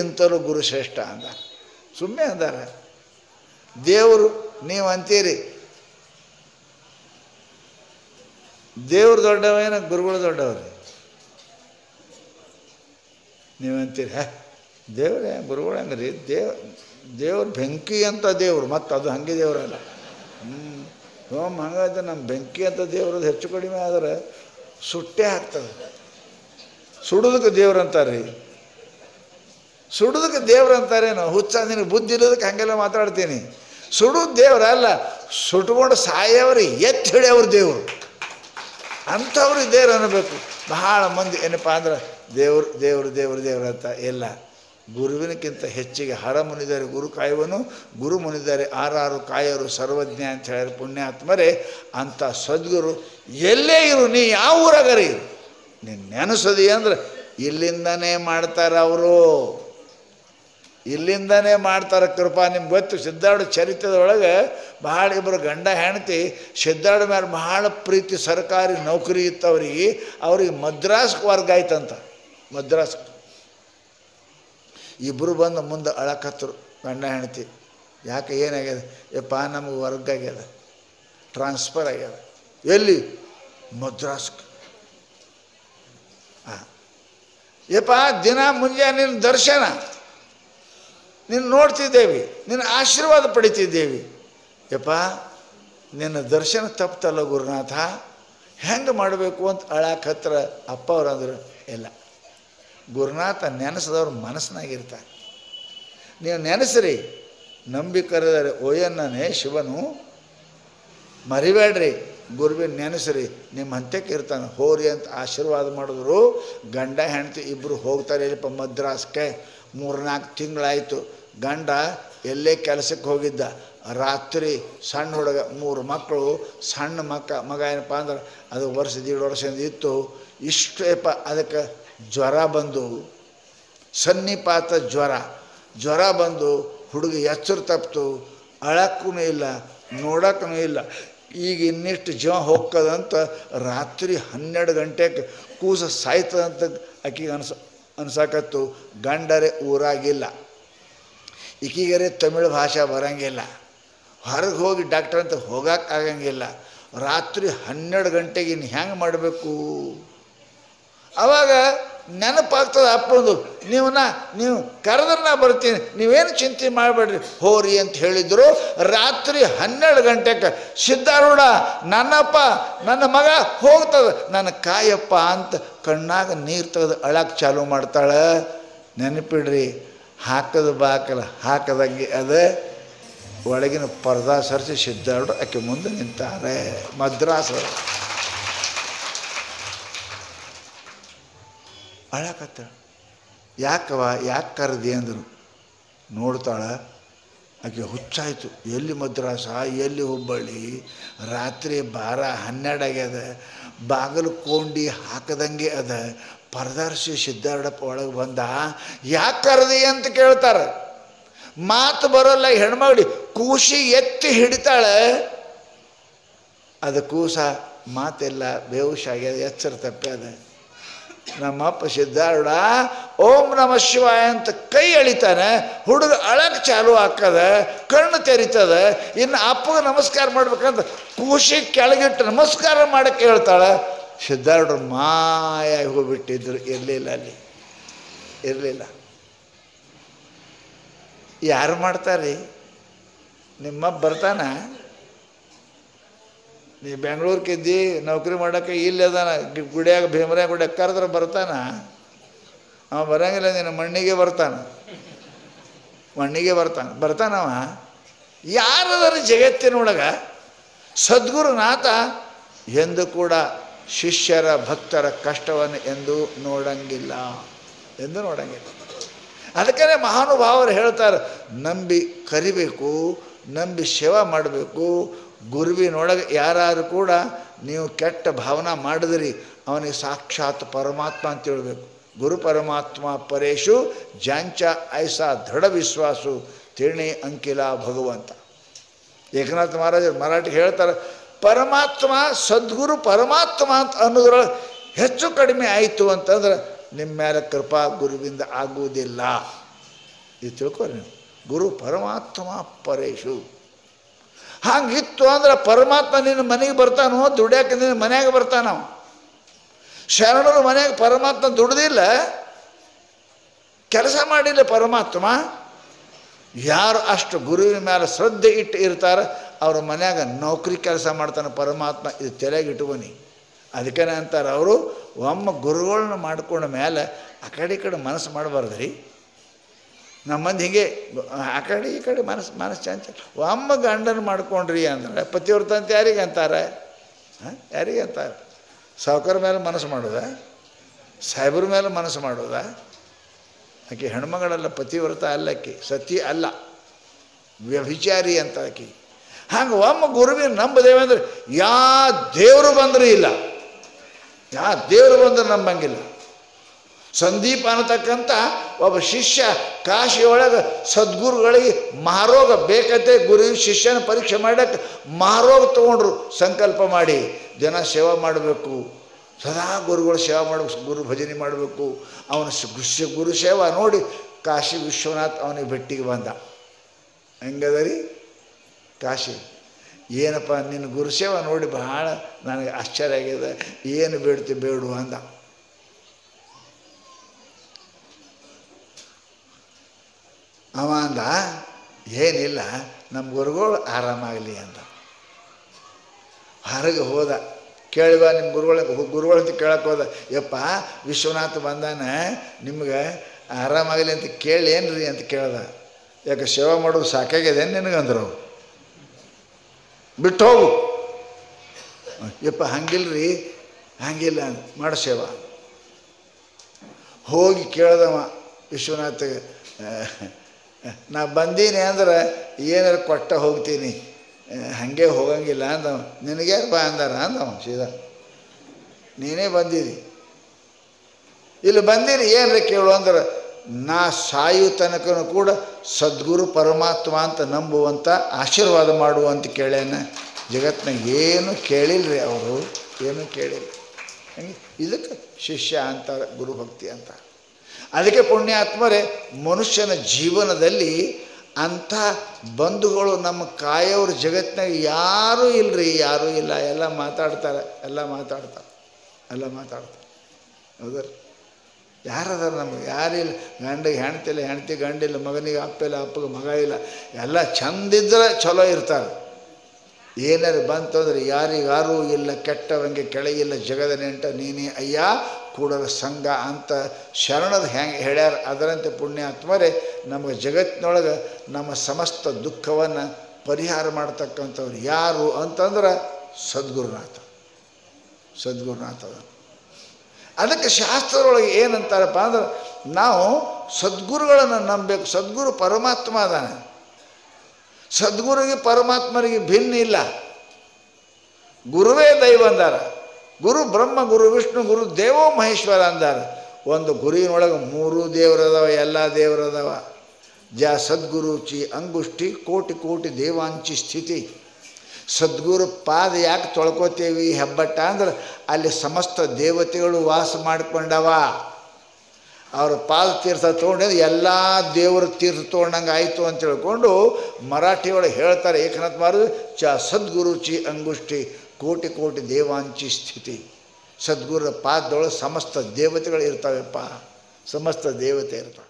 ಗುರುವಿಗಿಂತಲೂ ಗುರು ಶ್ರೇಷ್ಠ ಅಂದ ಸುಮ್ಮನೆ ಅಂದಾರ ದೇವರು ನೀವು ಅಂತೀರಿ ದೇವ್ರು ದೊಡ್ಡವೇನ ಗುರುಗಳು ದೊಡ್ಡವ್ರಿ ನೀವು ಅಂತೀರಿ ಹೇ ದೇವ್ರೇ ಗುರುಗಳು ಹಂಗ್ರಿ ದೇವ್ ದೇವ್ರ ಬೆಂಕಿ ಅಂತ ದೇವ್ರು ಮತ್ತು ಅದು ಹಂಗೆ ದೇವರಲ್ಲ ಹ್ಞೂ ಹೋಮ್ ಹಂಗಾದ್ರೆ ನಮ್ಮ ಬೆಂಕಿ ಅಂತ ದೇವ್ರದ್ದು ಹೆಚ್ಚು ಕಡಿಮೆ ಆದರೆ ಸುಟ್ಟೇ ಆಗ್ತದೆ ಸುಡೋದಕ್ಕೆ ದೇವ್ರು ಅಂತಾರೆ ರೀ ಸುಡೋದಕ್ಕೆ ದೇವ್ರು ಅಂತಾರೇನು ಹುಚ್ಚ ನಿನಗೆ ಬುದ್ಧಿ ಇರೋದಕ್ಕೆ ಹಾಗೆಲ್ಲ ಮಾತಾಡ್ತೀನಿ ಸುಡೋದು ದೇವ್ರ ಅಲ್ಲ ಸುಟ್ಕೊಂಡು ಸಾಯವ್ರಿ ಎತ್ತಿ ಹಿಡಿಯವ್ರು ದೇವರು ಅಂಥವ್ರು ದೇವ್ರು ಅನ್ನಬೇಕು ಬಹಳ ಮಂದಿ ಏನಪ್ಪ ಅಂದ್ರೆ ದೇವ್ರು ದೇವ್ರು ದೇವ್ರು ದೇವ್ರು ಅಂತ ಇಲ್ಲ ಗುರುವಿನಕ್ಕಿಂತ ಹೆಚ್ಚಿಗೆ ಹರ ಮುನಿದರೆ ಗುರು ಕಾಯುವನು ಗುರು ಮುನಿದರೆ ಆರಾರು ಕಾಯರು ಸರ್ವಜ್ಞ ಅಂತ ಹೇಳಿದ್ರೆ ಪುಣ್ಯಾತ್ಮರೇ ಅಂಥ ಸದ್ಗುರು ಎಲ್ಲೇ ಇರು ನೀ ಯಾವ ಊರಾಗರಿ ಇರು ನೀನು ನೆನೆಸೋದಿ ಅಂದ್ರೆ ಇಲ್ಲಿಂದನೇ ಮಾಡ್ತಾರೆ ಅವರು ಇಲ್ಲಿಂದನೇ ಮಾಡ್ತಾರೆ ಕೃಪಾ ನಿಮ್ಗೆ ಗೊತ್ತು ಸಿದ್ಧಾರ್ಥ ಚರಿತ್ರೆದೊಳಗೆ ಬಹಳ ಇಬ್ಬರು ಗಂಡ ಹೆಂಡತಿ ಸಿದ್ಧಾರ್ಥ ಮೇಲೆ ಬಹಳ ಪ್ರೀತಿ ಸರ್ಕಾರಿ ನೌಕರಿ ಇತ್ತು ಅವ್ರಿಗೆ ಅವ್ರಿಗೆ ಮದ್ರಾಸ್ಗೆ ವರ್ಗ ಆಯ್ತಂತ ಮದ್ರಾಸ್ ಇಬ್ಬರು ಬಂದು ಮುಂದೆ ಅಳಕತ್ತರು ಗಂಡ ಹೆಂಡತಿ ಯಾಕೆ ಏನಾಗ್ಯದ ಯಪ್ಪ ನಮಗೆ ವರ್ಗ ಆಗ್ಯದ ಟ್ರಾನ್ಸ್ಫರ್ ಆಗ್ಯದ ಎಲ್ಲಿ ಮದ್ರಾಸ್ಗೆ ಹಾಂ ಯಪ್ಪ ದಿನ ಮುಂಜಾನೆ ನಿನ್ನ ದರ್ಶನ ನಿನ್ನ ನೋಡ್ತಿದ್ದೇವೆ ನಿನ್ನ ಆಶೀರ್ವಾದ ಪಡಿತಿದ್ದೇವೆ ಯಪ್ಪ ನಿನ್ನ ದರ್ಶನ ತಪ್ತಲ್ಲ ಗುರುನಾಥ ಹೆಂಗೆ ಮಾಡಬೇಕು ಅಂತ ಅಳಾಕತ್ರ ಅಪ್ಪ ಅವ್ರು ಅಂದರು ಇಲ್ಲ ಗುರುನಾಥ ನೆನೆಸಿದವ್ರು ಮನಸ್ಸಿನಾಗಿರ್ತಾರೆ ನೀವು ನೆನೆಸ್ರಿ ನಂಬಿ ಕರೆದರೆ ಓಯಣ್ಣನೇ ಶಿವನು ಮರಿಬೇಡ್ರಿ ಗುರುವಿನ ನೆನೆಸ್ರಿ ನಿಮ್ಮ ಹಂತಕ್ಕೆ ಇರ್ತಾನೆ ಹೋರಿ ಅಂತ ಆಶೀರ್ವಾದ ಮಾಡಿದ್ರು ಗಂಡ ಹೆಂಡತಿ ಇಬ್ಬರು ಹೋಗ್ತಾರೆ ಇಲ್ಲಪ್ಪ ಮದ್ರಾಸ್ಗೆ ಮೂರ್ನಾಲ್ಕು ತಿಂಗಳಾಯಿತು ಗಂಡ ಎಲ್ಲೇ ಕೆಲಸಕ್ಕೆ ಹೋಗಿದ್ದ ರಾತ್ರಿ ಸಣ್ಣ ಹುಡುಗ ಮೂರು ಮಕ್ಕಳು ಸಣ್ಣ ಮಕ್ಕ ಮಗ ಏನಪ್ಪ ಅಂದ್ರೆ ಅದು ವರ್ಷ ದೀಡ್ ವರ್ಷದಿಂದ ಇತ್ತು ಇಷ್ಟೇಪ ಅದಕ್ಕೆ ಜ್ವರ ಬಂದು ಸನ್ನಿಪಾತ ಜ್ವರ ಜ್ವರ ಬಂದು ಹುಡುಗ ಎಚ್ಚರ ತಪ್ಪಿತು ಅಳಕ್ಕೂ ಇಲ್ಲ ನೋಡಕ್ಕೂ ಇಲ್ಲ ಈಗ ಇನ್ನಿಷ್ಟು ಜೀವ ಹೋಗ್ತದಂತ ರಾತ್ರಿ ಹನ್ನೆರಡು ಗಂಟೆಗೆ ಕೂಸ ಸಾಯ್ತದಂತ ಆಕಿಗೆ ಅನ್ಸ ಅನ್ಸಕತ್ತು ಗಂಡರೇ ಊರಾಗಿಲ್ಲ ಈಕಿಗರೆ ತಮಿಳು ಭಾಷೆ ಬರಂಗಿಲ್ಲ ಹೊರಗೆ ಹೋಗಿ ಡಾಕ್ಟರ್ ಅಂತ ಹೋಗಕ್ಕೆ ಆಗಂಗಿಲ್ಲ ರಾತ್ರಿ ಹನ್ನೆರಡು ಗಂಟೆಗೆ ಇನ್ನು ಹೆಂಗೆ ಮಾಡಬೇಕು ಅವಾಗ ನೆನಪಾಗ್ತದೆ ಅಪ್ಪಂದು ನೀವು ನಾ ನೀವು ಕರೆದ್ರೆ ನಾ ಬರ್ತೀನಿ ನೀವೇನು ಚಿಂತೆ ಮಾಡಬೇಡ್ರಿ ಹೋರಿ ಅಂತ ಹೇಳಿದ್ರು ರಾತ್ರಿ ಹನ್ನೆರಡು ಗಂಟೆಗೆ ಸಿದ್ಧಾರೂಢ ನನ್ನಪ್ಪ ನನ್ನ ಮಗ ಹೋಗ್ತದೆ ನನ್ನ ಕಾಯಪ್ಪ ಅಂತ ಕಣ್ಣಾಗ ನೀರು ತೆಗೆದು ಅಳಕ್ಕೆ ಚಾಲು ಮಾಡ್ತಾಳೆ ನೆನಪಿಡ್ರಿ ಹಾಕದ ಬಾಕಲ ಹಾಕದಂಗೆ ಅದ ಒಳಗಿನ ಪರ್ದಾ ಸರಿಸಿ ಸಿದ್ಧಾರೂಢ ಆಕೆ ಮುಂದೆ ನಿಂತಾರೆ ಮದ್ರಾಸ ಅಳಕತ್ತ ಯಾಕವ ಯಾಕೆ ಕರೆದಿ ಅಂದರು ನೋಡ್ತಾಳ ಆಕೆ ಹುಚ್ಚಾಯಿತು ಎಲ್ಲಿ ಮದ್ರಾಸ ಎಲ್ಲಿ ಹುಬ್ಬಳ್ಳಿ ರಾತ್ರಿ ಬಾರ ಹನ್ನೆರಡು ಆಗ್ಯದ ಬಾಗಿಲು ಕೊಂಡಿ ಹಾಕದಂಗೆ ಅದ ಪರದರ್ಶಿ ಸಿದ್ಧಾರೂಢಪ್ಪ ಒಳಗೆ ಬಂದ ಯಾಕೆ ಕರೆದಿ ಅಂತ ಕೇಳ್ತಾರೆ ಮಾತು ಬರೋಲ್ಲ ಹೆಣ್ಮಗಳು ಕೂಸಿ ಎತ್ತಿ ಹಿಡಿತಾಳೆ ಅದು ಕೂಸ ಮಾತೆಲ್ಲ ಬೇವುಷ ಆಗ್ಯದ ಎಚ್ಚರ ತಪ್ಪ್ಯದ ನಮ್ಮಪ್ಪ ಸಿದ್ಧಾರೂಢ ಓಂ ನಮ ಶಿವಾಯ ಅಂತ ಕೈ ಎಳಿತಾನೆ ಹುಡುಗ ಅಳಕ್ ಚಾಲು ಹಾಕದ ಕಣ್ಣು ತೆರಿತದ ಇನ್ನು ಅಪ್ಪಗೆ ನಮಸ್ಕಾರ ಮಾಡ್ಬೇಕಂತ ಕೂಸಿ ಕೆಳಗಿಟ್ಟು ನಮಸ್ಕಾರ ಮಾಡಕ್ಕೆ ಹೇಳ್ತಾಳೆ ಸಿದ್ಧಾರೂಢರು ಮಾಯಾಗಿ ಹೋಗ್ಬಿಟ್ಟಿದ್ರು ಇರಲಿಲ್ಲ ಅಲ್ಲಿ ಇರಲಿಲ್ಲ ಯಾರು ಮಾಡ್ತಾರೆ ನಿಮ್ಮಪ್ಪ ಬರ್ತಾನ ನೀ ಬೆಂಗಳೂರ್ಕಿದ್ದಿ ನೌಕರಿ ಮಾಡೋಕೆ ಇಲ್ಲಿ ಅದಾನ ಗಿ- ಗುಡಿಯಾಗ ಭೀಮರಾಯ ಗುಡಿಯಾಗ ಕರೆದ್ರೆ ಬರ್ತಾನ ಅವ ಬರಂಗಿಲ್ಲ ನಿನ್ನ ಮಣ್ಣಿಗೆ ಬರ್ತಾನ ಮಣ್ಣಿಗೆ ಬರ್ತಾನ ಬರ್ತಾನವ ಯಾರದಾರ ಜಗತ್ತಿನೊಳಗ ಸದ್ಗುರುನಾಥ ಎಂದು ಕೂಡ ಶಿಷ್ಯರ ಭಕ್ತರ ಕಷ್ಟವನ್ನು ಎಂದು ನೋಡಂಗಿಲ್ಲ ಎಂದು ನೋಡಂಗಿಲ್ಲ ಅದಕ್ಕೆ ಮಹಾನುಭಾವರು ಹೇಳ್ತಾರೆ ನಂಬಿ ಕರಿಬೇಕು ನಂಬಿ ಸೇವಾ ಮಾಡಬೇಕು ಗುರುವಿನೊಳಗೆ ಯಾರು ಕೂಡ ನೀವು ಕೆಟ್ಟ ಭಾವನಾ ಮಾಡಿದ್ರಿ ಅವನಿಗೆ ಸಾಕ್ಷಾತ್ ಪರಮಾತ್ಮ ಅಂತ ಹೇಳ್ಬೇಕು ಗುರು ಪರಮಾತ್ಮ ಪರೇಶು ಜಾಂಚ ಐಸಾ ದೃಢ ವಿಶ್ವಾಸು ತಿರ್ಣಿ ಅಂಕಿಲ ಭಗವಂತ ಏಕನಾಥ ಮಹಾರಾಜರು ಮರಾಠಿ ಹೇಳ್ತಾರೆ ಪರಮಾತ್ಮ ಸದ್ಗುರು ಪರಮಾತ್ಮ ಅಂತ ಅನ್ನೋದ್ರೊಳಗೆ ಹೆಚ್ಚು ಕಡಿಮೆ ಆಯಿತು ಅಂತಂದ್ರೆ ನಿಮ್ಮ ಮೇಲೆ ಕೃಪಾ ಗುರುವಿಂದ ಆಗುವುದಿಲ್ಲ ಇದು ತಿಳ್ಕೊರಿ ನೀವು ಗುರು ಪರಮಾತ್ಮ ಪರೇಶು ಹಾಗಿತ್ತು ಅಂದ್ರೆ ಪರಮಾತ್ಮ ನಿನ್ನ ಮನೆಗೆ ಬರ್ತಾನೋ ದುಡ್ಯಾಕೆ ನಿನ್ನ ಮನ್ಯಾಗ ಬರ್ತಾನೋ ಶರಣರು ಮನೆಯಾಗ ಪರಮಾತ್ಮ ದುಡ್ದಿಲ್ಲ ಕೆಲಸ ಮಾಡಿಲ್ಲ ಪರಮಾತ್ಮ ಯಾರು ಅಷ್ಟು ಗುರುವಿನ ಮೇಲೆ ಶ್ರದ್ಧೆ ಇಟ್ಟು ಇರ್ತಾರೆ ಅವ್ರ ಮನ್ಯಾಗ ನೌಕರಿ ಕೆಲಸ ಮಾಡ್ತಾನೆ ಪರಮಾತ್ಮ ಇದು ತಲೆಗೆ ಇಟ್ಕೊನಿ ಅದಕ್ಕೆ ಅಂತಾರೆ ಅವರು ಒಮ್ಮ ಗುರುಗಳನ್ನ ಮಾಡ್ಕೊಂಡ ಮೇಲೆ ಆ ಕಡೆ ಈ ಕಡೆ ಮನಸ್ಸು ಮಾಡಬಾರ್ದು ರೀ ನಮ್ಮ ಮಂದಿ ಹಿಂಗೆ ಆ ಕಡೆ ಈ ಕಡೆ ಮನಸ್ಸು ಮನಸ್ಸು ಚಂಚಲ ಒಮ್ಮ ಗಂಡನ ಮಾಡ್ಕೊಂಡ್ರಿ ಅಂದ್ರೆ ಪತಿವ್ರತ ಅಂತ ಯಾರಿಗೆ ಅಂತಾರೆ ಹಾಂ ಯಾರಿಗೆ ಅಂತಾರೆ ಸಾವುಕಾರ ಮೇಲೆ ಮನಸ್ಸು ಮಾಡೋದ ಸಾಹೇಬ್ರ ಮೇಲೆ ಮನಸ್ಸು ಮಾಡೋದ ಆಕೆ ಹೆಣ್ಮಗಳಲ್ಲ ಪತಿವ್ರತ ಅಲ್ಲಕ್ಕಿ ಸತಿ ಅಲ್ಲ ವ್ಯಭಿಚಾರಿ ಅಂತ ಆಕಿ ಹಂಗೆ ಒಮ್ಮ ಗುರುವಿನ ನಂಬದೇವೆ ಅಂದ್ರೆ ಯಾ ದೇವರು ಬಂದರೂ ಇಲ್ಲ ಯಾ ದೇವರು ಬಂದ್ರೆ ನಂಬಂಗಿಲ್ಲ ಸಂದೀಪ ಅನ್ನತಕ್ಕಂಥ ಒಬ್ಬ ಶಿಷ್ಯ ಕಾಶಿಯೊಳಗೆ ಸದ್ಗುರುಗಳಿಗೆ ಮಹಾರೋಗ ಬೇಕಂತೆ ಗುರು ಶಿಷ್ಯನ ಪರೀಕ್ಷೆ ಮಾಡಕ್ಕೆ ಮಹಾರೋಗ ತೊಗೊಂಡ್ರು ಸಂಕಲ್ಪ ಮಾಡಿ ಜನ ಸೇವೆ ಮಾಡಬೇಕು ಸದಾ ಗುರುಗಳ ಸೇವೆ ಮಾಡಬೇಕು ಗುರು ಭಜನೆ ಮಾಡಬೇಕು ಅವನ ಶ- ಗುರು ಸೇವಾ ನೋಡಿ ಕಾಶಿ ವಿಶ್ವನಾಥ್ ಅವನಿಗೆ ಭೇಟಿಗೆ ಬಂದ ಹೆಂಗದ ರೀ ಕಾಶಿ ಏನಪ್ಪ ನಿನ್ನ ಗುರುಸೇವ ನೋಡಿ ಬಹಳ ನನಗೆ ಆಶ್ಚರ್ಯ ಆಗಿದೆ ಏನು ಬೇಡ್ತಿ ಬೇಡು ಅಂದ ಅವ ಅಂದ ಏನಿಲ್ಲ ನಮ್ಮ ಗುರುಗಳು ಆರಾಮಾಗಲಿ ಅಂದ ಹೊರಗೆ ಹೋದ ಕೇಳಿವ ನಿಮ್ಮ ಗುರುಗಳ ಗುರುಗಳ ಅಂತ ಕೇಳಕ್ಕೆ ಹೋದ ಯಪ್ಪ ವಿಶ್ವನಾಥ ಬಂದಾನ ನಿಮ್ಗೆ ಆರಾಮಾಗಲಿ ಅಂತ ಕೇಳಿ ಏನ್ರಿ ಅಂತ ಕೇಳ್ದ ಯಾಕೆ ಸೇವೆ ಮಾಡೋದು ಸಾಕಾಗಿದೆ ನಿನಗಂದ್ರು ಅವ್ರು ಬಿಟ್ಟು ಹೋಗು ಯಪ್ಪ ಹಂಗಿಲ್ರಿ ಹಂಗಿಲ್ಲ ಮಾಡು ಸೇವಾ ಹೋಗಿ ಕೇಳ್ದವ ವಿಶ್ವನಾಥಗೆ ನಾ ಬಂದೀನಿ ಅಂದ್ರೆ ಏನಾರು ಕೊಟ್ಟ ಹೋಗ್ತೀನಿ ಆ, ಹಾಗೆ ಹೋಗಂಗಿಲ್ಲ ಅಂದವ ನಿನಗೆ ಬಾ ಅಂದಾರ ಅಂದವ ಸೀದಾ ನೀನೇ ಬಂದಿರಿ ಇಲ್ಲಿ ಬಂದಿರಿ ಏನ್ರಿ ಕೇಳು ಅಂದ್ರೆ ನಾ ಸಾಯು ತನಕನೂ ಕೂಡ ಸದ್ಗುರು ಪರಮಾತ್ಮ ಅಂತ ನಂಬುವಂಥ ಆಶೀರ್ವಾದ ಮಾಡುವಂತ ಕೇಳ್ಯಾನ ಜಗತ್ನಾಗ ಏನು ಕೇಳಿಲ್ರಿ ಅವರು ಏನು ಕೇಳಿಲ್ಲ ಹಂಗೆ ಇದಕ್ಕೆ ಶಿಷ್ಯ ಅಂತಾರೆ ಗುರುಭಕ್ತಿ ಅಂತ ಅದಕ್ಕೆ ಪುಣ್ಯಾತ್ಮರೇ ಮನುಷ್ಯನ ಜೀವನದಲ್ಲಿ ಅಂಥ ಬಂಧುಗಳು ನಮ್ಮ ಕಾಯೋರು ಜಗತ್ತಿನಾಗ ಯಾರೂ ಇಲ್ಲರಿ ಯಾರೂ ಇಲ್ಲ ಎಲ್ಲ ಮಾತಾಡ್ತಾರೆ ಎಲ್ಲ ಮಾತಾಡ್ತಾರೆ ಎಲ್ಲ ಮಾತಾಡ್ತಾರೆ ಹೌದಲ್ಲ ಯಾರದಾರ ನಮಗೆ ಯಾರಿಲ್ಲ ಗಂಡಿಗೆ ಹೆಣ್ತಿಲ್ಲ ಹೆಣ್ತಿ ಗಂಡಿಲ್ಲ ಮಗನಿಗೆ ಅಪ್ಪ ಇಲ್ಲ ಅಪ್ಪಗೆ ಮಗ ಇಲ್ಲ ಎಲ್ಲ ಚಂದಿದ್ರೆ ಚಲೋ ಇರ್ತಾರೆ ಏನಾರು ಬಂತು ಅಂದ್ರೆ ಯಾರಿಗಾರೂ ಇಲ್ಲ ಕೆಟ್ಟವಂಗೆ ಕೆಳಗಿಲ್ಲ ಜಗದ ನೆಂಟ ನೀನೇ ಅಯ್ಯ ಕೂಡಲ ಸಂಘ ಅಂತ ಶರಣರು ಹೆಂಗೆ ಹೇಳ್ಯಾರ ಅದರಂತೆ ಪುಣ್ಯಾತ್ಮರೇ ನಮಗೆ ಜಗತ್ತಿನೊಳಗೆ ನಮ್ಮ ಸಮಸ್ತ ದುಃಖವನ್ನು ಪರಿಹಾರ ಮಾಡ್ತಕ್ಕಂಥವ್ರು ಯಾರು ಅಂತಂದ್ರೆ ಸದ್ಗುರುನಾಥ ಸದ್ಗುರುನಾಥ ಅದ ಅದಕ್ಕೆ ಶಾಸ್ತ್ರದೊಳಗೆ ಏನಂತಾರಪ್ಪ ಅಂದ್ರೆ ನಾವು ಸದ್ಗುರುಗಳನ್ನು ನಂಬಬೇಕು ಸದ್ಗುರು ಪರಮಾತ್ಮ ಅದಾನೆ ಸದ್ಗುರುಗೆ ಪರಮಾತ್ಮರಿಗೆ ಭಿನ್ನ ಇಲ್ಲ ಗುರುವೇ ದೈವ ಅಂದಾರ ಗುರು ಬ್ರಹ್ಮ ಗುರು ವಿಷ್ಣು ಗುರು ದೇವೋ ಮಹೇಶ್ವರ ಅಂದಾರ ಒಂದು ಗುರುವಿನೊಳಗೆ ಮೂರು ದೇವರದವ ಎಲ್ಲ ದೇವರದವ ಜ ಸದ್ಗುರು ಚಿ ಅಂಗುಷ್ಟಿ ಕೋಟಿ ಕೋಟಿ ದೇವಾಂಚಿ ಸ್ಥಿತಿ ಸದ್ಗುರು ಪಾದ ಯಾಕೆ ತೊಳ್ಕೊತೇವಿ ಹೆಬ್ಬಟ್ಟ ಅಂದ್ರೆ ಅಲ್ಲಿ ಸಮಸ್ತ ದೇವತೆಗಳು ವಾಸ ಮಾಡಿಕೊಂಡವ ಅವ್ರ ಪಾದ ತೀರ್ಥ ತೊಗೊಂಡಿದ್ದು ಎಲ್ಲ ದೇವರ ತೀರ್ಥ ತೊಗೊಂಡಂಗೆ ಆಯಿತು ಅಂತ ತಿಳ್ಕೊಂಡು ಮರಾಠಿ ಒಳಗೆ ಹೇಳ್ತಾರೆ ಏಕನಾಥ್ ಮಾರು ಚ ಸದ್ಗುರು ಚಿ ಅಂಗುಷ್ಟಿ ಕೋಟಿ ಕೋಟಿ ದೇವಾಂಚಿ ಸ್ಥಿತಿ ಸದ್ಗುರುರ ಪಾದದೊಳಗೆ ಸಮಸ್ತ ದೇವತೆಗಳು ಇರ್ತಾವೆಪ್ಪ ಸಮಸ್ತ ದೇವತೆ ಇರ್ತಾವೆ